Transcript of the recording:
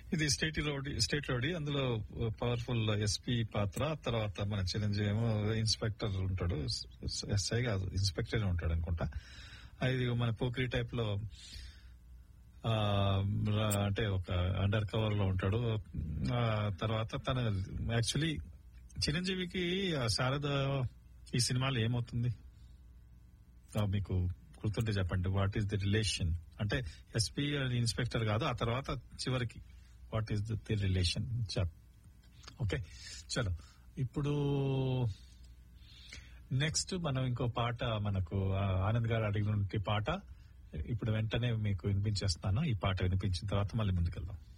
ఇది state road state road అందులో powerful SP పాత్ర తర్వాత మన చిరంజీవి ఏమో ఇన్స్పెక్టర్ ఉంటాడు ఎస్ఐ కాదు ఇన్స్పెక్టర్ ఉంటాడు అనుకుంటా ఇది మన పోక్రీ టైప్ లో ఆ, అంటే ఒక అండర్ కవర్ లో ఉంటాడు ఆ, తర్వాత తన యాక్చువల్లీ చిరంజీవికి ఆ శారద ఈ సినిమాలో ఏమవుతుంది ఆ, మీకు గుర్తుంటే చెప్పండి వాట్ ఈస్ ది రిలేషన్ అంటే ఎస్పీ ఇన్స్పెక్టర్ కాదు ఆ తర్వాత చివరికి వాట్ ఈస్ ది రిలేషన్ చెప్ ఓకే చలో ఇప్పుడు నెక్స్ట్ మనం ఇంకో పాట మనకు ఆ, ఆనంద్ గారు అడిగిన పాట ఇప్పుడు వెంటనే మీకు వినిపించేస్తాను ఈ పాట వినిపించిన తర్వాత మళ్ళీ ముందుకెళ్దాం